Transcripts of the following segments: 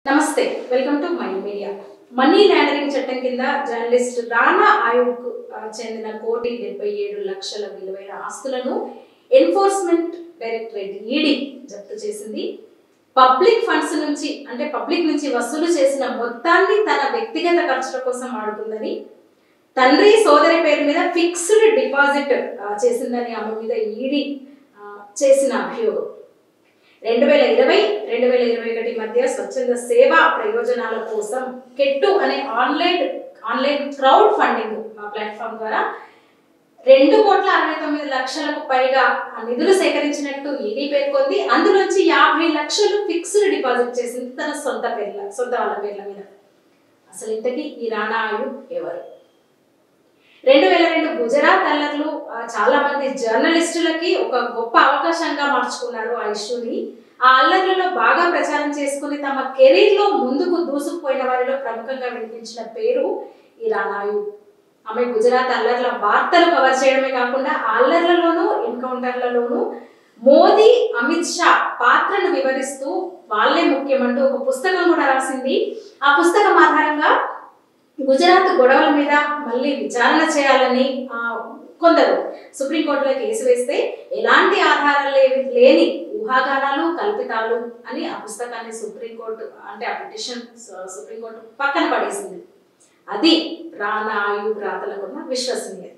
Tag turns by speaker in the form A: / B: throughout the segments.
A: నమస్తే welcome to my media money laundering చట్టం కింద జర్నలిస్ట్ రానా ఆయోగ్ చెందిన కోటి డెబ్బై ఏడు లక్షల విలువైన ఆస్తులను ఎన్ఫోర్స్మెంట్ డైరెక్టరేట్ ఈడీ జప్తు చేసింది పబ్లిక్ ఫండ్స్ నుంచి అంటే పబ్లిక్ నుంచి వసూలు చేసిన మొత్తాన్ని తన వ్యక్తిగత ఖర్చుల కోసం వాడుకుందని తండ్రి సోదరి పేరు మీద ఫిక్స్డ్ డిపాజిట్ ఆ, చేసిందని ఆమె మీద ఈడీ చేసిన అభియోగం రెండు వేల ఇరవై రెండు వేల ఇరవై ఒకటి మధ్య స్వచ్ఛంద సేవా ప్రయోజనాల కోసం కెట్టు అనే online online crowd funding platform ద్వారా రెండు కోట్ల అరవై తొమ్మిది లక్షలకు పైగా ఆ నిధులు సేకరించినట్టు ఈడీ పేర్కొంది అందులోంచి యాభై లక్షలు ఫిక్స్డ్ డిపాజిట్ చేసింది తన సొంత పేర్ల సొంత వాళ్ళ పేర్ల మీద అసలు ఇంతకీ ఈ రాణా ఆయు ఎవరు రెండు వేల రెండు గుజరాత్ అల్లర్లు ఆ, చాలా మంది జర్నలిస్టులకి ఒక గొప్ప అవకాశంగా మార్చుకున్నారు ఆ ఇష్యూని ఆ అల్లర్లలో బాగా ప్రచారం చేసుకుని తమ కెరీర్ లో ముందుకు దూసుకుపోయిన వారిలో ప్రముఖంగా వినిపించిన పేరు ఈ రానాయు ఆమె గుజరాత్ అల్లర్ల వార్తలు కవర్ చేయడమే కాకుండా ఆ అల్లర్లలోనూ ఎన్కౌంటర్లలోనూ మోదీ అమిత్ షా పాత్రను వివరిస్తూ వాళ్ళే ముఖ్యమంటూ ఒక పుస్తకం కూడా రాసింది ఆ పుస్తకం ఆధారంగా గుజరాత్ గొడవల మీద మళ్ళీ విచారణ చేయాలని ఆ, కొందరు సుప్రీంకోర్టులో కేసు వేస్తే ఎలాంటి ఆధారాలు లేవి లేని ఊహాగానాలు కల్పితాలు అని ఆ పుస్తకాన్ని సుప్రీంకోర్టు అంటే ఆ పిటిషన్ సుప్రీంకోర్టు పక్కన పడేసింది అది రానా ఆయుబ్ రాతలకున్న విశ్వసనీయత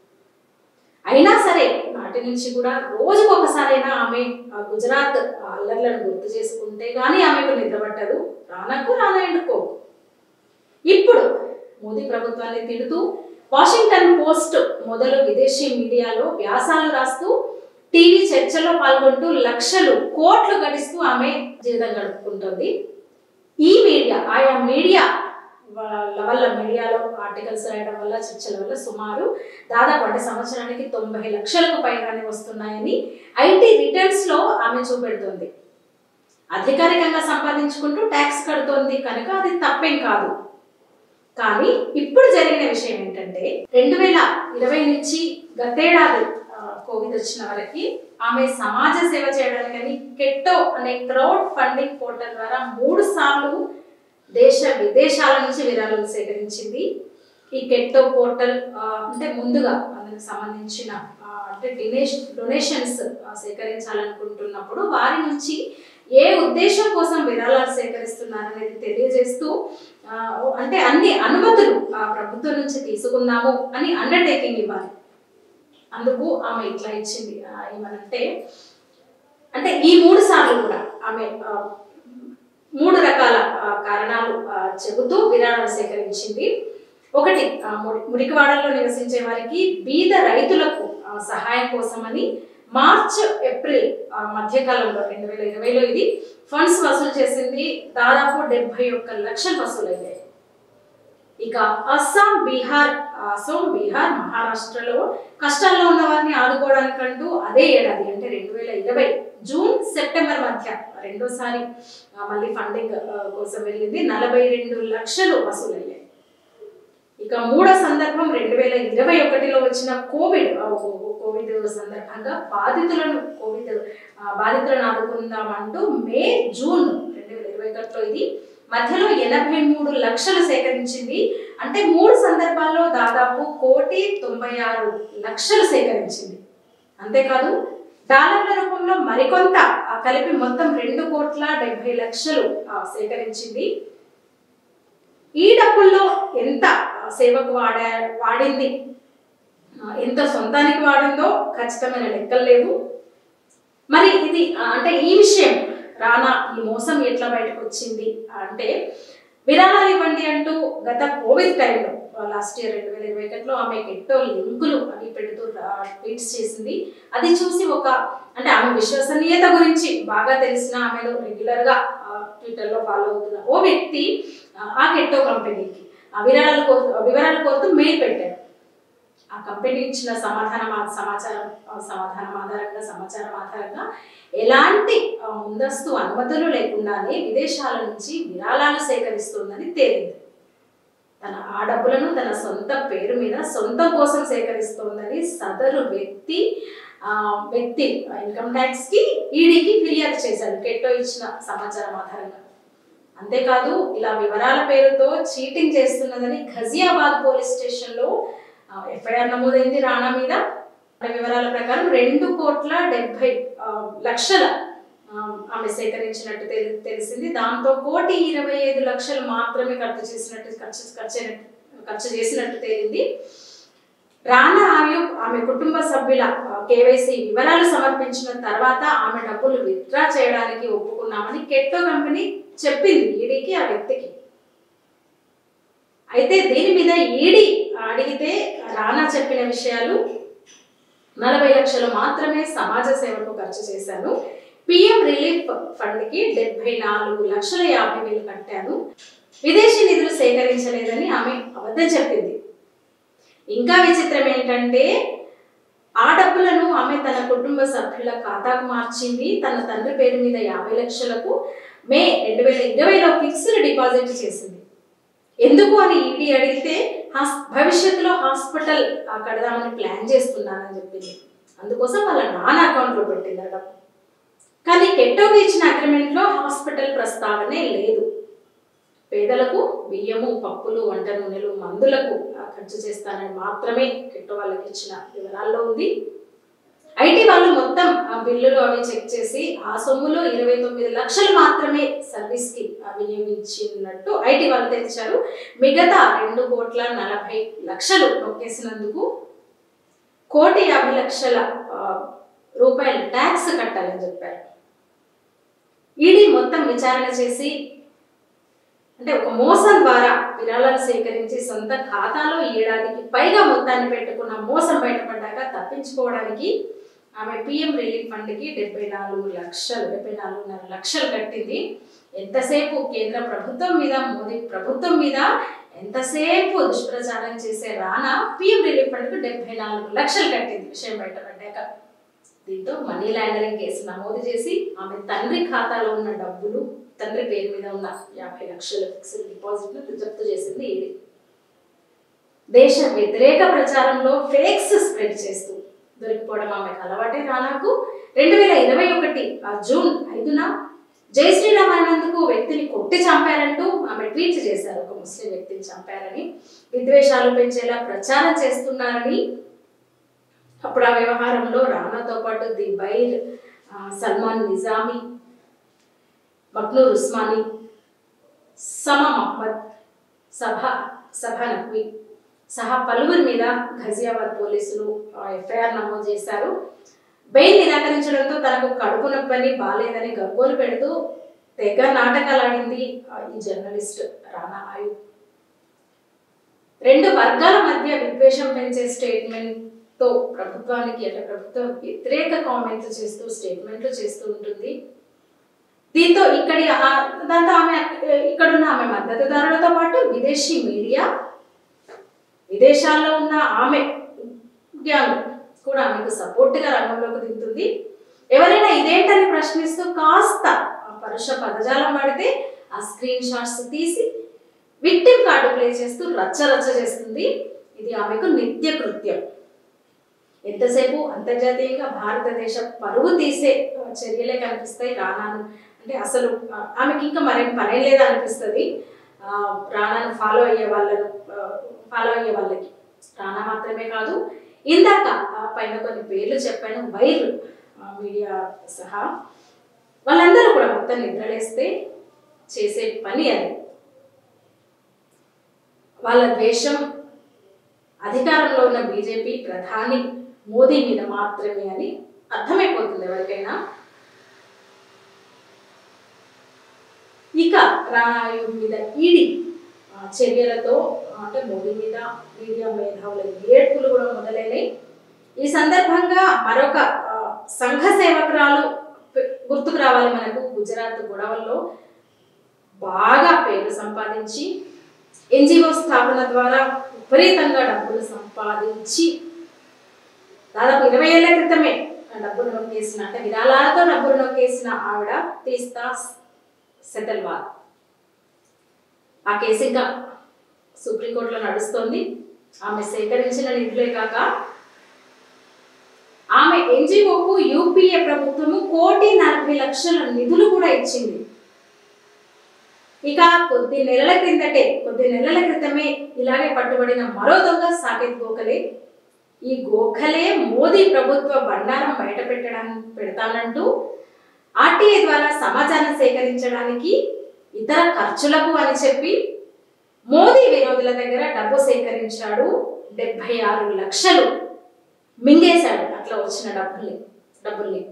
A: అయినా సరే నాటి నుంచి కూడా రోజుకు ఒకసారైనా ఆమె ఆ గుజరాత్ అల్లర్లను గుర్తు చేసుకుంటే గానీ ఆమెకు నిద్రపట్టదు రానకు రానా ఎండుకో ఇప్పుడు మోదీ ప్రభుత్వాన్ని తిడుతూ వాషింగ్టన్ పోస్ట్ మొదలు విదేశీ మీడియాలో వ్యాసాలు రాస్తూ టీవీ చర్చలో పాల్గొంటూ లక్షలు కోట్లు గడిస్తూ ఆమె జీవితం గడుపుకుంటుంది ఈ మీడియా ఆయా మీడియా వాళ్ళ వల్ల మీడియాలో ఆర్టికల్స్ రాయడం వల్ల చర్చల వల్ల సుమారు దాదాపు అంటే సంవత్సరానికి తొంభై లక్షలకు పైగానే వస్తున్నాయని ఐటీ రిటర్న్స్ లో ఆమె చూపెడుతుంది అధికారికంగా సంపాదించుకుంటూ ట్యాక్స్ కడుతోంది కనుక అది తప్పేం కాదు కానీ ఇప్పుడు జరిగిన విషయం ఏంటంటే రెండు వేల ఇరవై నుంచి గతేడాది ఆ, కోవిడ్ వచ్చిన వరకు ఆమె సమాజ సేవ చేయడానికని కెట్టో అనే క్రౌడ్ ఫండింగ్ పోర్టల్ ద్వారా మూడు సార్లు దేశ విదేశాల నుంచి విరాళాలు సేకరించింది ఈ కెట్టో పోర్టల్ ఆ, అంటే ముందుగా అందుకు సంబంధించిన ఆ, అంటే డొనేషన్ డొనేషన్స్ సేకరించాలనుకుంటున్నప్పుడు వారి నుంచి ఏ ఉద్దేశం కోసం విరాళాలు సేకరిస్తున్నారనేది తెలియజేస్తూ ఆ, అంటే అన్ని అనుమతులు ఆ ప్రభుత్వం నుంచి తీసుకున్నాము అని అండర్టేకింగ్ ఇవ్వాలి అందుకు ఆమె ఇట్లా ఇచ్చింది ఆ, ఏమనంటే అంటే ఈ మూడు సార్లు కూడా ఆమె ఆ, మూడు రకాల ఆ, కారణాలు ఆ, చెబుతూ విరాళాలు సేకరించింది ఒకటి ఆ, మురి- మురికివాడల్లో నివసించే వారికి బీద రైతులకు ఆ, సహాయం కోసమని మార్చ్ ఏప్రిల్ ఆ, మధ్యకాలంలో రెండు వేల ఇరవైలో ఇది ఫండ్స్ వసూలు చేసింది దాదాపు డెబ్బై ఒక్క లక్షలు వసూలయ్యాయి ఇక అస్సాం బీహార్ అసోం బీహార్ మహారాష్ట్రలో కష్టాల్లో ఉన్న వారిని ఆదుకోవడానికంటూ అదే ఏడాది అంటే రెండు వేల ఇరవై జూన్ సెప్టెంబర్ మధ్య రెండోసారి ఆ, మళ్ళీ ఫండింగ్ ఆ, కోసం వెళ్ళింది నలభై రెండు లక్షలు వసూలయ్యాయి ఇక మూడో సందర్భం రెండు వేల ఇరవై ఒకటిలో వచ్చిన కోవిడ్ ఆ, కో- కోవిడ్ సందర్భంగా బాధితులను కోవిడ్ ఆ, బాధితులను ఆదుకుందామంటూ మే జూన్ రెండు వేల ఇరవై ఒకటిలో ఇది మధ్యలో ఎనభై మూడు లక్షలు సేకరించింది అంటే మూడు సందర్భాల్లో దాదాపు కోటి తొంభై ఆరు లక్షలు సేకరించింది అంతేకాదు డాలర్ల రూపంలో మరికొంత ఆ, కలిపి మొత్తం రెండు కోట్ల డెబ్బై లక్షలు ఆ, సేకరించింది ఈ డబ్బుల్లో ఎంత ఆ, సేవకు వాడా వాడింది ఆ, ఎంత సొంతానికి వాడిందో ఖచ్చితమైన లెక్కలు లేవు మరి ఇది ఆ, అంటే ఈ విషయం రానా ఈ మోసం ఎట్లా బయటకు వచ్చింది అంటే విరాళాలు ఇవ్వండి అంటూ గత కోవిడ్ టైంలో లాస్ట్ ఇయర్ రెండు వేల ఇరవై ఒకటిలో ఆమె ఎట్టో లింకులు అవి పెడుతూ ట్వీట్స్ చేసింది అది చూసి ఒక అంటే ఆమె విశ్వసనీయత గురించి బాగా తెలిసిన ఆమెను రెగ్యులర్ గా ట్విట్టర్ లో ఫాలో అవుతున్న ఓ వ్యక్తి ఆ, ఆ కెట్టో కంపెనీకి ఆ విరాళాలు కోరుతూ వివరాలు కోరుతూ మెయిల్ పెట్టాడు ఆ కంపెనీ ఇచ్చిన సమాధానం ఆ సమాచారం ఆ సమాధానం ఆధారంగా సమాచారం ఆధారంగా ఎలాంటి ఆ, ముందస్తు అనుమతులు లేకుండానే విదేశాల నుంచి విరాళాలు సేకరిస్తుందని తేలింది తన ఆ డబ్బులను తన సొంత పేరు మీద సొంతం కోసం సేకరిస్తోందని సదరు వ్యక్తి ఆ, వ్యక్తి ఇన్కమ్ ట్యాక్స్ కి ఈడీకి ఫిర్యాదు చేశారు కెట్టో ఇచ్చిన సమాచారం ఆధారంగా అంతేకాదు ఇలా వివరాల పేరుతో చీటింగ్ చేస్తున్నదని ఘజియాబాద్ పోలీస్ స్టేషన్లో ఎఫ్ఐఆర్ నమోదైంది రాణా మీద వాళ్ళ వివరాల ప్రకారం రెండు కోట్ల డెబ్బై ఆ, లక్షల ఆ, ఆమె సేకరించినట్టు తెలి- తెలిసింది దాంతో కోటి ఇరవై ఐదు లక్షలు మాత్రమే ఖర్చు చేసినట్టు ఖర్చు ఖర్చు అయినట్టు- ఖర్చు చేసినట్టు తేలింది రానా ఆయూబ్ ఆమె కుటుంబ సభ్యుల కేవైసీ వివరాలు సమర్పించిన తర్వాత ఆమె డబ్బులు విత్డ్రా చేయడానికి ఒప్పుకున్నామని కెట్టో కంపెనీ చెప్పింది ఈడీకి ఆ వ్యక్తికి అయితే దీని మీద ఈడీ అడిగితే రానా చెప్పిన విషయాలు నలభై లక్షలు మాత్రమే సమాజ సేవకు ఖర్చు చేశాను పిఎం రిలీఫ్ ఫండ్కి డెబ్బై నాలుగు లక్షల యాభై వేలు కట్టాను విదేశీ నిధులు సేకరించలేదని ఆమె అబద్ధం చెప్పింది ఇంకా విచిత్రం ఏంటంటే ఆ డబ్బులను ఆమె తన కుటుంబ సభ్యుల ఖాతాకు మార్చింది తన తండ్రి పేరు మీద యాభై లక్షలకు మే రెండు వేల ఇరవైలో ఫిక్స్డ్ డిపాజిట్ చేసింది ఎందుకు అని ఈడీ అడిగితే హాస్ భవిష్యత్తులో హాస్పిటల్ ఆ, కడదామని ప్లాన్ చేస్తున్నానని చెప్పింది అందుకోసం వాళ్ళ నాన్న అకౌంట్లో పెట్టింది ఆ డబ్బు కానీ కెట్టోకి ఇచ్చిన అగ్రిమెంట్లో హాస్పిటల్ ప్రస్తావనే లేదు పేదలకు బియ్యము పప్పులు వంట నూనెలు మందులకు ఆ, ఖర్చు చేస్తానని మాత్రమే కెట్టో వాళ్ళకి ఇచ్చిన వివరాల్లో ఉంది ఐటీ వాళ్ళు మొత్తం ఆ బిల్లులు అవి చెక్ చేసి ఆ సొమ్ములో ఇరవై తొమ్మిది లక్షలు మాత్రమే సర్వీస్ కి ఆ, వినియోగించినట్టు ఐటీ వాళ్ళు తెచ్చారు మిగతా రెండు కోట్ల నలభై లక్షలు నొక్కేసినందుకు కోటి యాభై లక్షల ఆ, రూపాయలు ట్యాక్స్ కట్టాలని చెప్పారు ఈడీ మొత్తం విచారణ చేసి అంటే ఒక మోసం ద్వారా విరాళాలు సేకరించి సొంత ఖాతాలో ఏడాదికి పైగా మొత్తాన్ని పెట్టుకున్న మోసం బయటపడ్డాక తప్పించుకోవడానికి ఆమె పిఎం రిలీఫ్ ఫండ్కి డెబ్బై నాలుగు లక్షలు డెబ్బై నాలుగున్నర లక్షలు కట్టింది ఎంతసేపు కేంద్ర ప్రభుత్వం మీద మోదీ ప్రభుత్వం మీద ఎంతసేపు దుష్ప్రచారం చేసే రానా పిఎం రిలీఫ్ ఫండ్కు డెబ్బై నాలుగు లక్షలు కట్టింది విషయం బయటపడ్డాక దీంతో మనీ లాండరింగ్ కేసు నమోదు చేసి ఆమె తండ్రి ఖాతాలో ఉన్న డబ్బులు తండ్రి పేరు మీద ఉన్న యాభై లక్షల ఫిక్స్డ్ డిపాజిట్ జప్తు చేసింది ఈడీ దేశ వ్యతిరేక ప్రచారంలో ఫేక్స్ స్ప్రెడ్ చేస్తూ దొరికిపోవడం ఆమెకు అలవాటే రానాకు రెండు వేల ఇరవై ఒకటి ఆ జూన్ ఐదున జై శ్రీరామ్ అన్నందుకు వ్యక్తిని కొట్టి చంపారంటూ ఆమె ట్వీట్ చేశారు ఒక ముస్లిం వ్యక్తిని చంపారని విద్వేషాలు పెంచేలా ప్రచారం చేస్తున్నారని అప్పుడు ఆ వ్యవహారంలో రానాతో పాటు ది బైర్ ఆ, సల్మాన్ నిజామీ మక్నూర్ ఉస్మానీ సమా మహమ్మద్ సభ సభ నక్వీ సహా పలువురి మీద ఘజియాబాద్ పోలీసులు ఎఫ్ఐఆర్ నమోదు చేశారు బెయిల్ నిరాకరించడంతో తనకు కడుపు నొప్పని బాలేదని గగ్గోలు పెడుతూ తెగ నాటకాలు ఆడింది ఆ, ఈ జర్నలిస్ట్ రానా ఆయుబ్ రెండు వర్గాల మధ్య విద్వేషం పెంచే స్టేట్మెంట్ తో ప్రభుత్వానికి అంటే ప్రభుత్వం వ్యతిరేక కామెంట్స్ చేస్తూ స్టేట్మెంట్లు చేస్తూ ఉంటుంది దీంతో ఇక్కడి ఆ- దాంతో ఆమె ఇక్కడున్న ఆమె మద్దతుదారులతో పాటు విదేశీ మీడియా విదేశాల్లో ఉన్న ఆమె గ్యాంగ్ కూడా ఆమెకు సపోర్ట్గా రంగంలోకి దిగుతుంది ఎవరైనా ఇదేంటని ప్రశ్నిస్తూ కాస్త ఆ పరుష పదజాలం వాడితే ఆ స్క్రీన్ షాట్స్ తీసి విక్టిమ్ కార్డు ప్లే చేస్తూ రచ్చ రచ్చ చేస్తుంది ఇది ఆమెకు నిత్య కృత్యం ఎంతసేపు అంతర్జాతీయంగా భారతదేశ పరువు తీసే ఆ, చర్యలే కనిపిస్తాయి రానాను అంటే అసలు ఆ, ఆమెకి ఇంకా మరేం పనే లేదా అనిపిస్తుంది ఆ, రానాను ఫాలో అయ్యే వాళ్ళను ఫాలో అయ్యే వాళ్ళకి రానా మాత్రమే కాదు ఇందాక ఆ, పైన కొన్ని పేర్లు చెప్పాను వైర్ ఆ, మీడియా సహా వాళ్ళందరూ కూడా మొత్తం నిద్రలేస్తే చేసే పని అది వాళ్ళ ద్వేషం అధికారంలో ఉన్న బీజేపీ ప్రధాని మోదీ మీద మాత్రమే అని అర్థమైపోతుంది ఎవరికైనా ఇక రాయు మీద ఈడి ఆ, చర్యలతో ఆ, అంటే మోదీ మీద మీడియా మేధావుల ఏడ్పులు కూడా మొదలైనవి ఈ సందర్భంగా మరొక ఆ, సంఘ సేవకురాలు పె- గుర్తుకు రావాలి మనకు గుజరాత్ గొడవల్లో బాగా పేరు సంపాదించి ఎన్జిఓ స్థాపన ద్వారా విపరీతంగా డబ్బులు సంపాదించి దాదాపు ఇరవై ఏళ్ల క్రితమే ఆ డబ్బులు నొక్కేసిన అంటే విరాళాలతో డబ్బులు నొక్కేసిన ఆవిడ తీస్తా సెతల్వాల్ ఆ కేసు ఇంకా సుప్రీంకోర్టులో నడుస్తోంది ఆమె సేకరించిన నిధులే కాక ఆమె ఎన్జిఓకు యూపీఏ ప్రభుత్వము కోటి నలభై లక్షల నిధులు కూడా ఇచ్చింది ఇక కొద్ది నెలల క్రిందటే కొద్ది నెలల క్రితమే ఇలాగే పట్టుబడిన మరో దొంగ సాకేత్ గోఖలే ఈ గోఖలే మోదీ ప్రభుత్వ బండారం బయట పెట్టడానికి పెడతానంటూ ఆర్టీఐ ద్వారా సమాచారం సేకరించడానికి ఇతర ఖర్చులకు అని చెప్పి మోదీ విరోధుల దగ్గర డబ్బు సేకరించాడు డెబ్బై ఆరు లక్షలు మింగేశాడు అట్లా వచ్చిన డబ్బుల్ని డబ్బుల్ని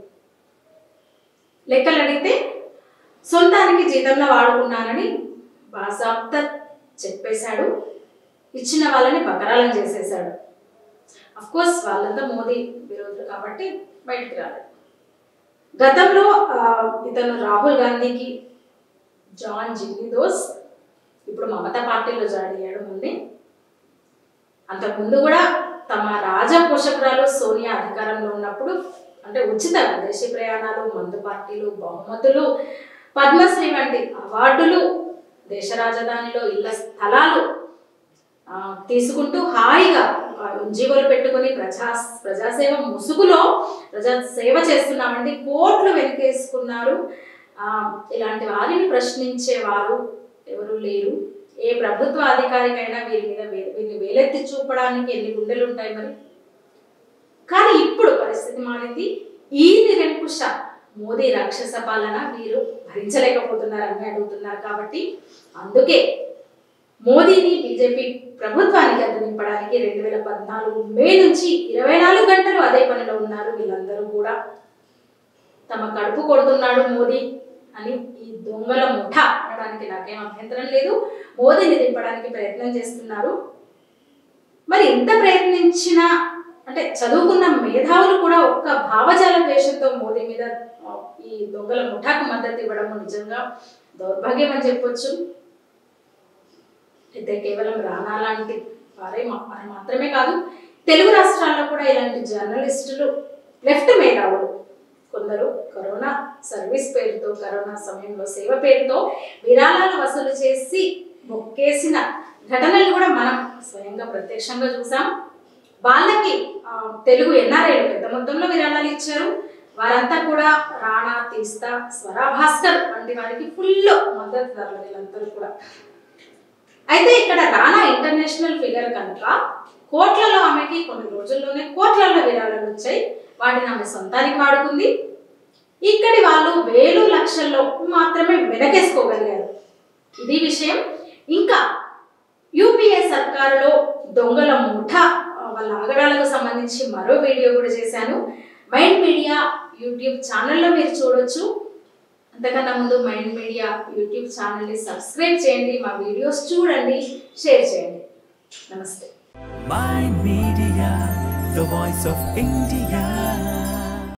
A: లెక్కలు అడిగితే సొంతానికి జీతంలో వాడుకున్నానని బాజాప్త చెప్పేశాడు ఇచ్చిన వాళ్ళని బకరాలం చేసేశాడు అఫ్ కోర్స్ వాళ్ళంతా మోదీ విరోధులు కాబట్టి బయటికి రాలేదు గతంలో ఆ, ఇతను రాహుల్ గాంధీకి జాన్ జిమ్మి దోస్ ఇప్పుడు మమతా పార్టీలో జాయిన్ అయ్యాడు ముందే అంతకుముందు కూడా తమ రాజ పోషకురాలు సోనియా అధికారంలో ఉన్నప్పుడు అంటే ఉచిత విదేశీ ప్రయాణాలు మందు పార్టీలు బహుమతులు పద్మశ్రీ వంటి అవార్డులు దేశ రాజధానిలో ఇళ్ల స్థలాలు ఆ, తీసుకుంటూ హాయిగా ఆ, జీవోలు పెట్టుకొని ప్రజా ప్రజాసేవ ముసుగులో ప్రజా సేవ చేస్తున్నామండి కోట్లు వెనకేసుకున్నారు ఆ, ఇలాంటి వారిని ప్రశ్నించేవారు ఎవరు లేరు ఏ ప్రభుత్వ అధికారికైనా వీరి మీద వే- వీరిని వేలెత్తి చూపడానికి ఎన్ని గుండెలు ఉంటాయి మరి కానీ ఇప్పుడు పరిస్థితి మారింది ఈ నిరంకుశ మోదీ రాక్షస పాలన వీరు భరించలేకపోతున్నారని అడుగుతున్నారు కాబట్టి అందుకే మోదీని బీజేపీ ప్రభుత్వానికి అడ్డు నింపడానికి రెండు వేల పద్నాలుగు మే నుంచి ఇరవై నాలుగు గంటలు అదే పనిలో ఉన్నారు వీళ్ళందరూ కూడా తమ కడుపు కొడుతున్నాడు మోదీ అని ఈ దొంగల ముఠ అనడానికి నాకేం అభ్యంతరం లేదు మోదీని దింపడానికి ప్రయత్నం చేస్తున్నారు మరి ఎంత ప్రయత్నించినా అంటే చదువుకున్న మేధావులు కూడా ఒక్క భావజాల ద్వేషంతో మోదీ మీద ఆ, ఈ దొంగల ముఠాకు మద్దతు ఇవ్వడం నిజంగా దౌర్భాగ్యం అని చెప్పొచ్చు అయితే కేవలం రానా లాంటి వారే మా- వారు మాత్రమే కాదు తెలుగు రాష్ట్రాల్లో కూడా ఇలాంటి జర్నలిస్టులు లెఫ్ట్ మేధావులు కొందరు కరోనా సర్వీస్ పేరుతో కరోనా సమయంలో సేవ పేరుతో విరాళాలు వసూలు చేసి మొక్కేసిన ఘటనలు కూడా మనం స్వయంగా ప్రత్యక్షంగా చూసాం వాళ్ళకి ఆ, తెలుగు ఎన్ఆర్ఐలు పెద్ద మొత్తంలో విరాళాలు ఇచ్చారు వారంతా కూడా రాణా తీస్తా స్వరా భాస్కర్ వంటి వారికి ఫుల్ మద్దతుదారులు వీళ్ళందరూ కూడా అయితే ఇక్కడ రానా ఇంటర్నేషనల్ ఫిగర్ కనుక కోట్లలో ఆమెకి కొన్ని రోజుల్లోనే కోట్లలో విరాళాలు వచ్చాయి వాటిని ఆమె సొంతానికి వాడుకుంది ఇక్కడి వాళ్ళు వేలు లక్షల్లో మాత్రమే వెనకేసుకోగలిగారు ఇది విషయం ఇంకా యూపీఏ సర్కారులో దొంగల ముఠ ఆ, వాళ్ళ ఆగడాలకు సంబంధించి మరో వీడియో కూడా చేశాను మైండ్ మీడియా యూట్యూబ్ ఛానల్లో మీరు చూడొచ్చు అంతకన్నా ముందు మైండ్ మీడియా యూట్యూబ్ ఛానల్ని సబ్స్క్రైబ్ చేయండి మా వీడియోస్ చూడండి షేర్ చేయండి నమస్తే
B: Mind Media, the voice of India.